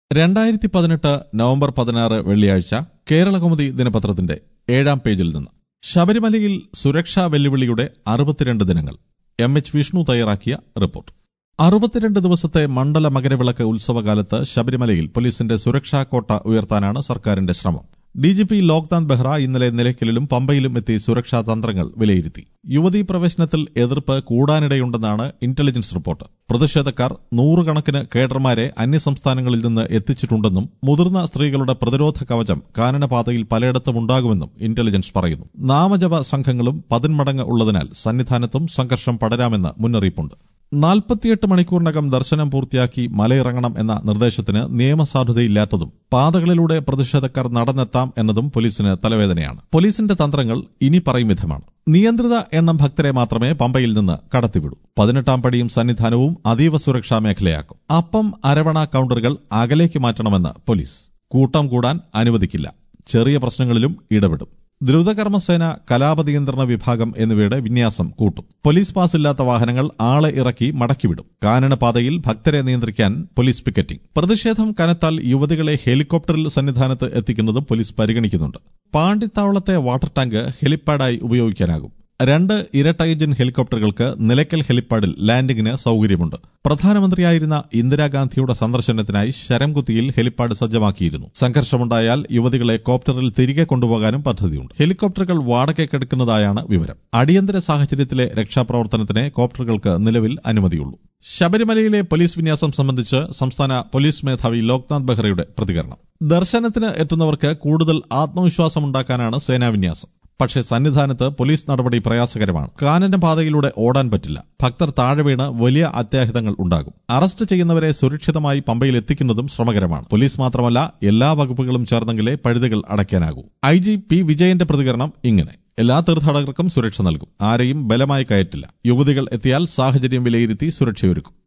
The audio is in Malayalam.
രണ്ടായിരത്തി പതിനെട്ട് നവംബർ പതിനാറ് വെള്ളിയാഴ്ച കേരളകൗമുദി ദിനപത്രത്തിന്റെ ഏഴാം പേജിൽ നിന്ന് ശബരിമലയിൽ സുരക്ഷാ വെല്ലുവിളിയുടെ അറുപത്തിരണ്ട് ദിനങ്ങൾ എം എച്ച് വിഷ്ണു തയ്യാറാക്കിയ റിപ്പോർട്ട് അറുപത്തിരണ്ട് ദിവസത്തെ മണ്ഡല മകരവിളക്ക് ഉത്സവകാലത്ത് ശബരിമലയിൽ പോലീസിന്റെ സുരക്ഷാ കോട്ട ഉയർത്താനാണ് സർക്കാരിന്റെ ശ്രമം D G P Loknath Behera ഇന്നലെ നിലയ്ക്കലിലും പമ്പയിലും എത്തി സുരക്ഷാ തന്ത്രങ്ങൾ വിലയിരുത്തി യുവതീ പ്രവേശനത്തിൽ എതിർപ്പ് കൂടാനിടയുണ്ടെന്നാണ് ഇന്റലിജൻസ് റിപ്പോർട്ട് പ്രതിഷേധക്കാർ നൂറുകണക്കിന് കേഡർമാരെ അന്യസംസ്ഥാനങ്ങളിൽ നിന്ന് എത്തിച്ചിട്ടുണ്ടെന്നും മുതിർന്ന സ്ത്രീകളുടെ പ്രതിരോധ കവചം കാനനപാതയിൽ പലയിടത്തും ഉണ്ടാകുമെന്നും ഇന്റലിജൻസ് പറയുന്നു നാമജപ സംഘങ്ങളും പതിന്മടങ്ങ് ഉള്ളതിനാൽ സന്നിധാനത്തും സംഘർഷം പടരാമെന്ന് മുന്നറിയിപ്പുണ്ട് നാൽപ്പത്തിയെട്ട് മണിക്കൂറിനകം ദർശനം പൂർത്തിയാക്കി മലയിറങ്ങണം എന്ന നിർദ്ദേശത്തിന് നിയമസാധുതയില്ലാത്തതും പാതകളിലൂടെ പ്രതിഷേധക്കാർ നടന്നെത്താം എന്നതും പോലീസിന് തലവേദനയാണ് പോലീസിന്റെ തന്ത്രങ്ങൾ ഇനി പറയും വിധമാണ് നിയന്ത്രിത എണ്ണം ഭക്തരെ മാത്രമേ പമ്പയിൽ നിന്ന് കടത്തിവിടൂ പതിനെട്ടാം പടിയും സന്നിധാനവും അതീവ സുരക്ഷാ മേഖലയാക്കും അപ്പം അരവണ കൌണ്ടറുകൾ അകലേക്ക് മാറ്റണമെന്ന് പോലീസ് കൂട്ടം കൂടാൻ അനുവദിക്കില്ല ചെറിയ പ്രശ്നങ്ങളിലും ഇടപെടും ദ്രുതകർമ്മസേന കലാപനിയന്ത്രണ വിഭാഗം എന്നിവയുടെ വിന്യാസം കൂട്ടും പോലീസ് പാസ് ഇല്ലാത്ത വാഹനങ്ങൾ ആളെ ഇറക്കി മടക്കിവിടും കാനനപാതയിൽ ഭക്തരെ നിയന്ത്രിക്കാൻ പോലീസ് പിക്കറ്റിംഗ് പ്രതിഷേധം കനത്താൽ യുവതികളെ ഹെലികോപ്റ്ററിൽ സന്നിധാനത്ത് എത്തിക്കുന്നതും പോലീസ് പരിഗണിക്കുന്നുണ്ട് പാണ്ടിത്താവളത്തെ വാട്ടർ ടാങ്ക് ഹെലിപ്പാഡായി ഉപയോഗിക്കാനാകും രണ്ട് ഇരട്ട എഞ്ചിൻ ഹെലികോപ്റ്ററുകൾക്ക് നിലയ്ക്കൽ ഹെലിപ്പാഡിൽ ലാൻഡിംഗിന് സൌകര്യമുണ്ട് പ്രധാനമന്ത്രിയായിരുന്ന ഇന്ദിരാഗാന്ധിയുടെ സന്ദർശനത്തിനായി ശരംകുത്തിയിൽ ഹെലിപ്പാഡ് സജ്ജമാക്കിയിരുന്നു സംഘർഷമുണ്ടായാൽ യുവതികളെ കോപ്റ്ററിൽ തിരികെ കൊണ്ടുപോകാനും പദ്ധതിയുണ്ട് ഹെലികോപ്റ്ററുകൾ വാടകയ്ക്കെടുക്കുന്നതായാണ് വിവരം അടിയന്തര സാഹചര്യത്തിലെ രക്ഷാപ്രവർത്തനത്തിന് കോപ്റ്ററുകൾക്ക് നിലവിൽ അനുമതിയുള്ളൂ ശബരിമലയിലെ പോലീസ് വിന്യാസം സംബന്ധിച്ച് സംസ്ഥാന പോലീസ് മേധാവി ലോക്നാഥ് ബെഹ്റയുടെ പ്രതികരണം ദർശനത്തിന് എത്തുന്നവർക്ക് കൂടുതൽ ആത്മവിശ്വാസമുണ്ടാക്കാനാണ് സേനാവിന്യാസം പക്ഷേ സന്നിധാനത്ത് പോലീസ് നടപടി പ്രയാസകരമാണ് കാനന പാതയിലൂടെ ഓടാൻ പറ്റില്ല ഭക്തർ താഴെ വീണ് വലിയ അത്യാഹിതങ്ങൾ ഉണ്ടാകും അറസ്റ്റ് ചെയ്യുന്നവരെ സുരക്ഷിതമായി പമ്പയിൽ എത്തിക്കുന്നതും ശ്രമകരമാണ് പോലീസ് മാത്രമല്ല എല്ലാ വകുപ്പുകളും ചേർന്നെങ്കിലേ പഴുതുകൾ അടയ്ക്കാനാകൂ ഐ ജി പി വിജയന്റെ പ്രതികരണം ഇങ്ങനെ എല്ലാ തീർത്ഥാടകർക്കും സുരക്ഷ നൽകും ആരെയും ബലമായി കയറ്റില്ല യുവതികൾ എത്തിയാൽ സാഹചര്യം വിലയിരുത്തി സുരക്ഷയൊരുക്കും